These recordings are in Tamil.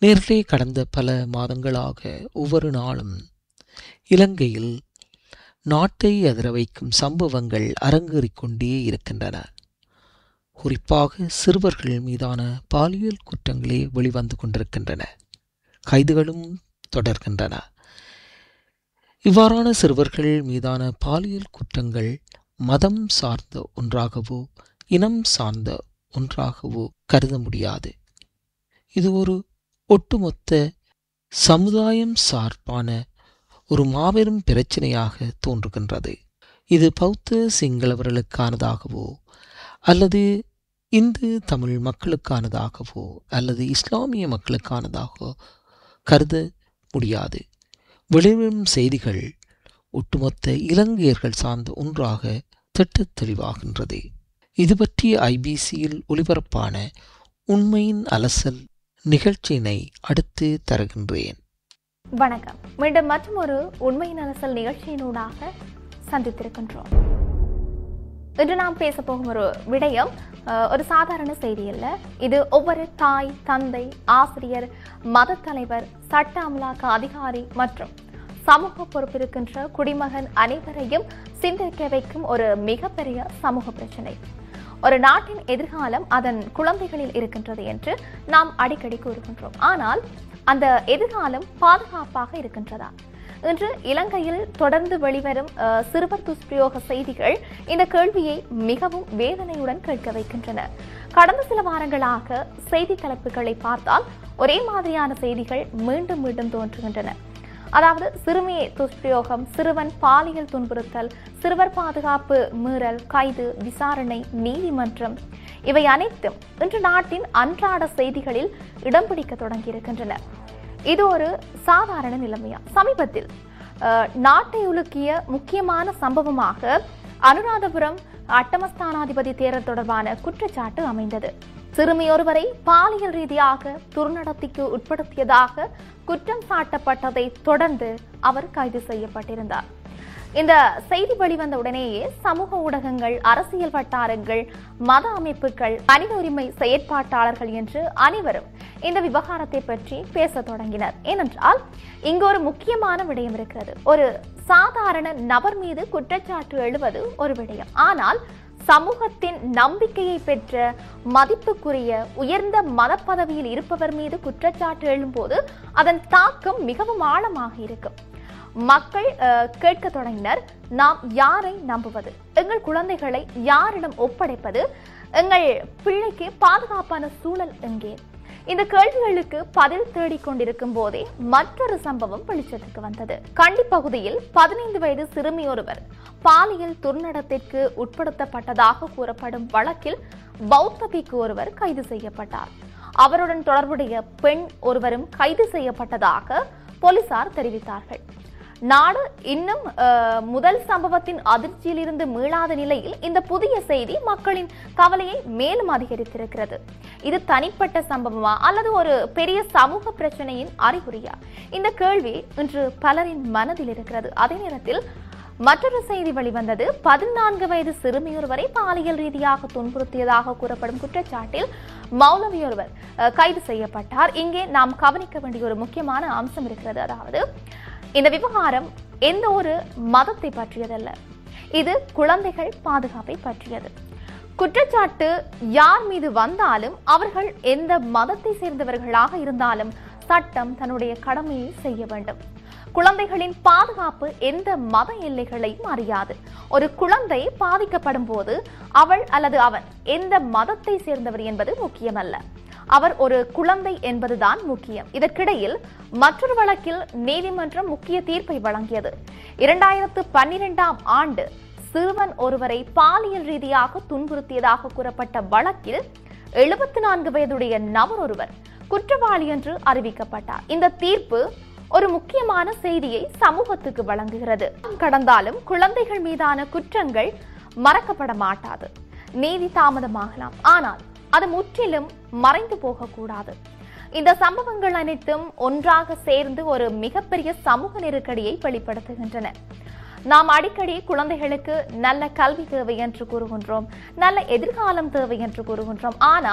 நேரிலே கடந்த பல மாதங்களாக ஒவ்வொரு நாளும் இலங்கையில் நாட்டை அதிர வைக்கும் சம்பவங்கள் அரங்கேறிக் கொண்டே இருக்கின்றன குறிப்பாக சிறுவர்கள் மீதான பாலியல் குற்றங்களே வெளிவந்து கொண்டிருக்கின்றன கைதுகளும் தொடர்கின்றன இவ்வாறான சிறுவர்கள் மீதான பாலியல் குற்றங்கள் மதம் சார்ந்த ஒன்றாகவோ இனம் சார்ந்த ஒன்றாகவோ கருத முடியாது இது ஒரு ஒட்டுமொத்த சமுதாயம் சார்பான ஒரு மாபெரும் பிரச்சனையாக தோன்றுகின்றது இது பௌத்த சிங்களவர்களுக்கானதாகவோ அல்லது இந்து தமிழ் மக்களுக்கானதாகவோ அல்லது இஸ்லாமிய மக்களுக்கானதாகவோ கருத முடியாது வெளிவரும் செய்திகள் ஒட்டுமொத்த இலங்கையர்கள் சார்ந்த ஒன்றாக திட்டத் தெளிவாகின்றது இது பற்றி ஐபிசியில் ஒளிபரப்பான உண்மையின் அலசல் நிகழ்ச்சியினை அடுத்து தருகின்றேன் வணக்கம் மீண்டும் மற்றும் ஒரு உண்மையின் அலசல் நிகழ்ச்சியினூடாக சந்தித்திருக்கின்றோம் இன்று நாம் பேச போகும் ஒரு விடயம் அஹ், ஒரு சாதாரண செய்தி அல்ல இது ஒவ்வொரு தாய் தந்தை ஆசிரியர் மத தலைவர் சட்ட அமலாக்க அதிகாரி மற்றும் சமூக பொறுப்பிருக்கின்ற குடிமகன் அனைவரையும் சிந்திக்க வைக்கும் ஒரு மிகப்பெரிய சமூக பிரச்சனை ஒரு நாட்டின் எதிர்காலம் அதன் குழந்தைகளில் இருக்கின்றது என்று நாம் அடிக்கடி கூறுகின்றோம் ஆனால் அந்த எதிர்காலம் பாதுகாப்பாக இருக்கின்றதா இன்று இலங்கையில் தொடர்ந்து வெளிவரும் அஹ், சிறுவர் துஷ்பிரயோக செய்திகள் இந்த கேள்வியை மிகவும் வேதனையுடன் கேட்க வைக்கின்றன கடந்த சில வாரங்களாக செய்தி தலைப்புகளை பார்த்தால் ஒரே மாதிரியான செய்திகள் மீண்டும் மீண்டும் தோன்றுகின்றன அதாவது சிறுமி துஷ்பிரயோகம் சிறுவன் பாலியல் துன்புறுத்தல் சிறுவர் பாதுகாப்பு மீறல் கைது விசாரணை நீதிமன்றம் இவை அனைத்தும் இன்று நாட்டின் அன்றாட செய்திகளில் இடம் பிடிக்க தொடங்கியிருக்கின்றன இது ஒரு சாதாரண நிலைமையா சமீபத்தில் அஹ், நாட்டை உலுக்கிய முக்கியமான சம்பவமாக அனுராதபுரம் அட்டமஸ்தானாதிபதி தேர்தல் தொடர்பான குற்றச்சாட்டு அமைந்தது சிறுமியொருவரை பாலியல் ரீதியாக துர்நடத்திக்கு உட்படுத்தியதாக குற்றம் சாட்டப்பட்டதை தொடர்ந்து அவர் கைது செய்யப்பட்டிருந்தார் இந்த செய்தி வெளிவந்த உடனேயே சமூக ஊடகங்கள் அரசியல் வட்டாரங்கள் மத அமைப்புகள் மனித உரிமை செயற்பாட்டாளர்கள் என்று அனைவரும் இந்த விவகாரத்தை பற்றி பேசத் தொடங்கினர் ஏனென்றால் இங்கு ஒரு முக்கியமான விடயம் இருக்கிறது ஒரு சாதாரண நபர் மீது குற்றச்சாட்டு எழுவது ஒரு விடயம் ஆனால் சமூகத்தின் நம்பிக்கையை பெற்ற மதிப்புக்குரிய உயர்ந்த மத பதவியில் இருப்பவர் மீது குற்றச்சாட்டு எழும்போது அதன் தாக்கம் மிகவும் ஆழமாக இருக்கும் மக்கள் அஹ், கேட்க தொடங்கினர் நாம் யாரை நம்புவது எங்கள் குழந்தைகளை யாரிடம் ஒப்படைப்பது எங்கள் பிள்ளைக்கு பாதுகாப்பான சூழல் எங்கே இந்த கேள்விகளுக்கு பதில் தேடிக் கொண்டிருக்கும் போதே மற்றொரு சம்பவம் வெளிச்சத்துக்கு வந்தது கண்டி பகுதியில் பதினைந்து வயது சிறுமி ஒருவர் பாலியல் துர்நடத்திற்கு உட்படுத்தப்பட்டதாக கூறப்படும் வழக்கில் பௌத்த பிக்கு ஒருவர் கைது செய்யப்பட்டார் அவருடன் தொடர்புடைய பெண் ஒருவரும் கைது செய்யப்பட்டதாக போலீசார் தெரிவித்தார்கள் நாடு இன்னும் அஹ், முதல் சம்பவத்தின் அதிர்ச்சியில் இருந்து மீளாத நிலையில் இந்த புதிய செய்தி மக்களின் கவலையை மேலும் அதிகரித்திருக்கிறது இது தனிப்பட்ட சம்பவமா அல்லது ஒரு பெரிய சமூக பிரச்சனையின் அறிகுறியா இந்த கேள்வி இன்று பலரின் மனதில் இருக்கிறது அதே நேரத்தில் மற்றொரு செய்தி வெளிவந்தது பதினான்கு வயது சிறுமியொருவரை பாலியல் ரீதியாக துன்புறுத்தியதாக கூறப்படும் குற்றச்சாட்டில் மௌலவியொருவர் அஹ், கைது செய்யப்பட்டார் இங்கே நாம் கவனிக்க வேண்டிய ஒரு முக்கியமான அம்சம் இருக்கிறது அதாவது இந்த விவகாரம் எந்த ஒரு மதத்தை பற்றியதல்ல இது குழந்தைகள் பாதுகாப்பை பற்றியது குற்றச்சாட்டு யார் மீது வந்தாலும் அவர்கள் எந்த மதத்தை சேர்ந்தவர்களாக இருந்தாலும் சட்டம் தன்னுடைய கடமையை செய்ய வேண்டும் குழந்தைகளின் பாதுகாப்பு எந்த மத எல்லைகளையும் அறியாது ஒரு குழந்தை பாதிக்கப்படும் போது அவள் அல்லது அவன் எந்த மதத்தை சேர்ந்தவர் என்பது முக்கியமல்ல அவர் ஒரு குழந்தை என்பதுதான் முக்கியம் இதற்கிடையில் மற்றொரு வழக்கில் நீதிமன்றம் முக்கிய தீர்ப்பை வழங்கியது இரண்டாயிரத்து பன்னிரெண்டாம் ஆண்டு சிறுவன் ஒருவரை பாலியல் ரீதியாக துன்புறுத்தியதாக கூறப்பட்ட வழக்கில் எழுபத்தி நான்கு வயதுடைய நபர் ஒருவர் குற்றவாளி என்று அறிவிக்கப்பட்டார் இந்த தீர்ப்பு ஒரு முக்கியமான செய்தியை சமூகத்துக்கு வழங்குகிறது கடந்தாலும் குழந்தைகள் மீதான குற்றங்கள் மறக்கப்பட மாட்டாது நீதி தாமதமாகலாம் ஆனால் அது முற்றிலும் மறைந்து போகக்கூடாது இந்த சம்பவங்கள் அனைத்தும் ஒன்றாக சேர்ந்து ஒரு மிகப்பெரிய சமூக நெருக்கடியை வெளிப்படுத்துகின்றன நாம் அடிக்கடி குழந்தைகளுக்கு நல்ல கல்வி தேவை என்று கூறுகின்றோம் நல்ல எதிர்காலம் தேவை என்று கூறுகின்றோம் ஆனால்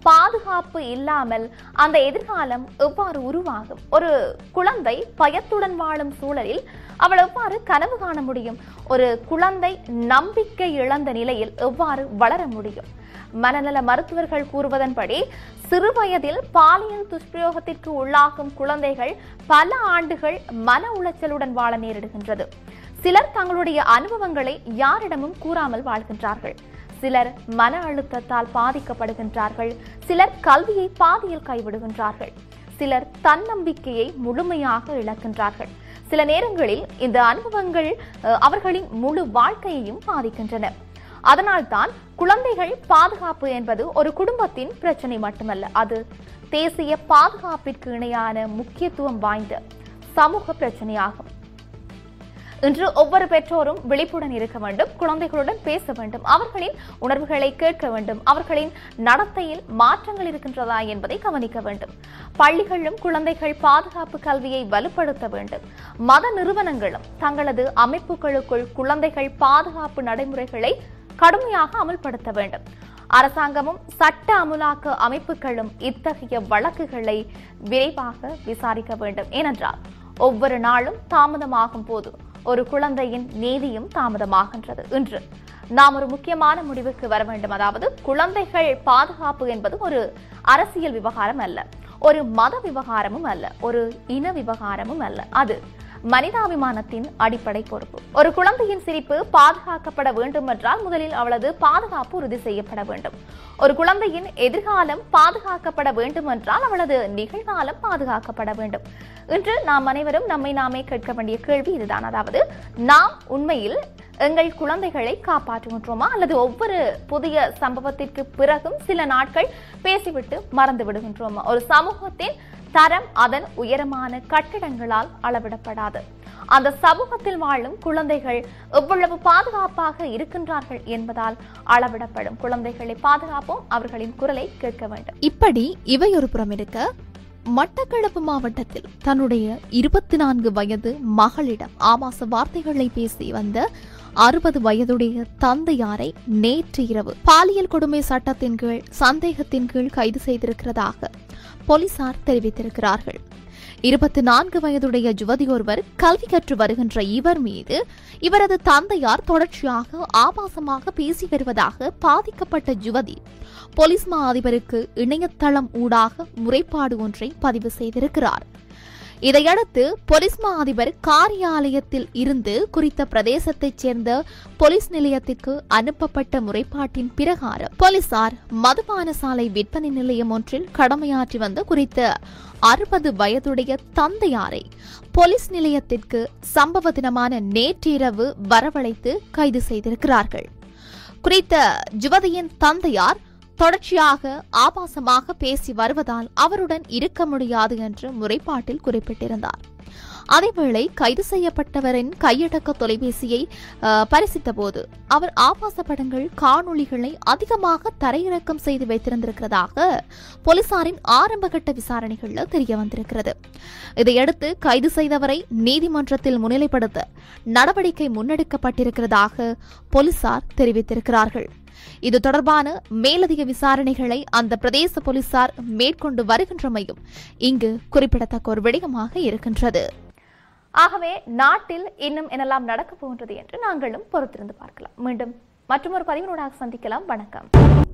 பாதுகாப்பு இல்லாமல் அந்த எதிர்காலம் எவ்வாறு உருவாகும் ஒரு குழந்தை பயத்துடன் வாழும் சூழலில் அவள் எவ்வாறு கனவு காண முடியும் ஒரு குழந்தை நம்பிக்கை இழந்த நிலையில் எவ்வாறு வளர முடியும் மனநல மருத்துவர்கள் கூறுவதன்படி சிறு வயதில் பாலியல் துஷ்பிரயோகத்திற்கு உள்ளாகும் குழந்தைகள் பல ஆண்டுகள் மன உளைச்சலுடன் வாழ நேரிடுகின்றது சிலர் தங்களுடைய அனுபவங்களை யாரிடமும் கூறாமல் வாழ்கின்றார்கள் சிலர் மன அழுத்தத்தால் பாதிக்கப்படுகின்றார்கள் சிலர் கல்வியை பாதியில் கைவிடுகின்றார்கள் சிலர் தன்னம்பிக்கையை முழுமையாக இழக்கின்றார்கள் சில நேரங்களில் இந்த அனுபவங்கள் அஹ், அவர்களின் முழு வாழ்க்கையையும் பாதிக்கின்றன அதனால்தான் குழந்தைகள் பாதுகாப்பு என்பது ஒரு குடும்பத்தின் பிரச்சனை மட்டுமல்ல அது தேசிய பாதுகாப்பிற்கு இணையான முக்கியத்துவம் வாய்ந்த சமூக பிரச்சனையாகும் இன்று ஒவ்வொரு பெற்றோரும் விழிப்புடன் இருக்க வேண்டும் குழந்தைகளுடன் பேச வேண்டும் அவர்களின் உணர்வுகளை கேட்க வேண்டும் அவர்களின் நடத்தையில் மாற்றங்கள் இருக்கின்றதா என்பதை கவனிக்க வேண்டும் பள்ளிகளும் குழந்தைகள் பாதுகாப்பு கல்வியை வலுப்படுத்த வேண்டும் மத நிறுவனங்களும் தங்களது அமைப்புகளுக்குள் குழந்தைகள் பாதுகாப்பு நடைமுறைகளை கடுமையாக அமல்படுத்த வேண்டும் அரசாங்கமும் சட்ட அமுலாக்க அமைப்புகளும் இத்தகைய வழக்குகளை விரைவாக விசாரிக்க வேண்டும் ஏனென்றால் ஒவ்வொரு நாளும் தாமதமாகும் போது ஒரு குழந்தையின் நீதியும் தாமதமாகின்றது இன்று நாம் ஒரு முக்கியமான முடிவுக்கு வர வேண்டும் அதாவது குழந்தைகள் பாதுகாப்பு என்பது ஒரு அரசியல் விவகாரம் அல்ல ஒரு மத விவகாரமும் அல்ல ஒரு இன விவகாரமும் அல்ல அது மனிதாபிமானத்தின் அடிப்படை பொறுப்பு ஒரு குழந்தையின் சிரிப்பு பாதுகாக்கப்பட வேண்டும் என்றால் முதலில் அவளது பாதுகாப்பு உறுதி செய்யப்பட வேண்டும் ஒரு குழந்தையின் எதிர்காலம் பாதுகாக்கப்பட வேண்டும் என்றால் அவளது நிகழ்காலம் பாதுகாக்கப்பட வேண்டும் இன்று நாம் அனைவரும் நம்மை நாமே கேட்க வேண்டிய கேள்வி இதுதான் அதாவது நாம் உண்மையில் எங்கள் குழந்தைகளை காப்பாற்றுகின்றோமா அல்லது ஒவ்வொரு புதிய சம்பவத்திற்கு பிறகும் சில நாட்கள் பேசிவிட்டு மறந்து விடுகின்றோமா ஒரு சமூகத்தின் தரம் அதன் உயரமான கட்டிடங்களால் அளவிடப்படாது அந்த சமூகத்தில் வாழும் குழந்தைகள் எவ்வளவு பாதுகாப்பாக இருக்கின்றார்கள் என்பதால் அளவிடப்படும் குழந்தைகளை பாதுகாப்போம் அவர்களின் குரலை கேட்க வேண்டும் இப்படி இவை ஒரு புறம் இருக்க மட்டக்களப்பு மாவட்டத்தில் தன்னுடைய இருபத்தி நான்கு வயது மகளிடம் ஆபாச வார்த்தைகளை பேசி வந்த அறுபது வயதுடைய தந்தையாரை நேற்று இரவு பாலியல் கொடுமை சட்டத்தின் கீழ் சந்தேகத்தின் கீழ் கைது செய்திருக்கிறதாக போலீசார் தெரிவித்திருக்கிறார்கள் இருபத்தி நான்கு வயதுடைய யுவதி ஒருவர் கல்வி கற்று வருகின்ற இவர் மீது இவரது தந்தையார் தொடர்ச்சியாக ஆபாசமாக பேசி வருவதாக பாதிக்கப்பட்ட யுவதி போலீஸ் மா அதிபருக்கு இணையதளம் ஊடாக முறைப்பாடு ஒன்றை பதிவு செய்திருக்கிறார் இதையடுத்து போலீஸ் மா அதிபர் காரியாலயத்தில் இருந்து குறித்த பிரதேசத்தைச் சேர்ந்த போலீஸ் நிலையத்திற்கு அனுப்பப்பட்ட முறைப்பாட்டின் பிரகாரம் போலீசார் மதுபான சாலை விற்பனை நிலையம் ஒன்றில் கடமையாற்றி வந்த குறித்த அறுபது வயதுடைய தந்தையாரை போலீஸ் நிலையத்திற்கு சம்பவ தினமான நேற்றிரவு வரவழைத்து கைது செய்திருக்கிறார்கள் குறித்த யுவதியின் தந்தையார் தொடர்ச்சியாக ஆபாசமாக பேசி வருவதால் அவருடன் இருக்க முடியாது என்று முறைப்பாட்டில் குறிப்பிட்டிருந்தார் அதேவேளை கைது செய்யப்பட்டவரின் கையடக்க தொலைபேசியை அஹ், பரிசித்தபோது அவர் ஆபாச படங்கள் காணொளிகளை அதிகமாக தரையிறக்கம் செய்து வைத்திருந்திருக்கிறதாக போலீசாரின் ஆரம்பகட்ட விசாரணைகள்ல தெரிய வந்திருக்கிறது இதையடுத்து கைது செய்தவரை நீதிமன்றத்தில் முன்னிலைப்படுத்த நடவடிக்கை முன்னெடுக்கப்பட்டிருக்கிறதாக போலீசார் தெரிவித்திருக்கிறார்கள் இது தொடர்பான மேலதிக விசாரணைகளை அந்த பிரதேச போலீசார் மேற்கொண்டு வருகின்றமையும் இங்கு குறிப்பிடத்தக்க ஒரு விடயமாக இருக்கின்றது ஆகவே நாட்டில் இன்னும் என்னெல்லாம் நடக்கப் போகின்றது என்று நாங்களும் பொறுத்திருந்து பார்க்கலாம் மீண்டும் மற்றொரு பதிவினூடாக சந்திக்கலாம் வணக்கம்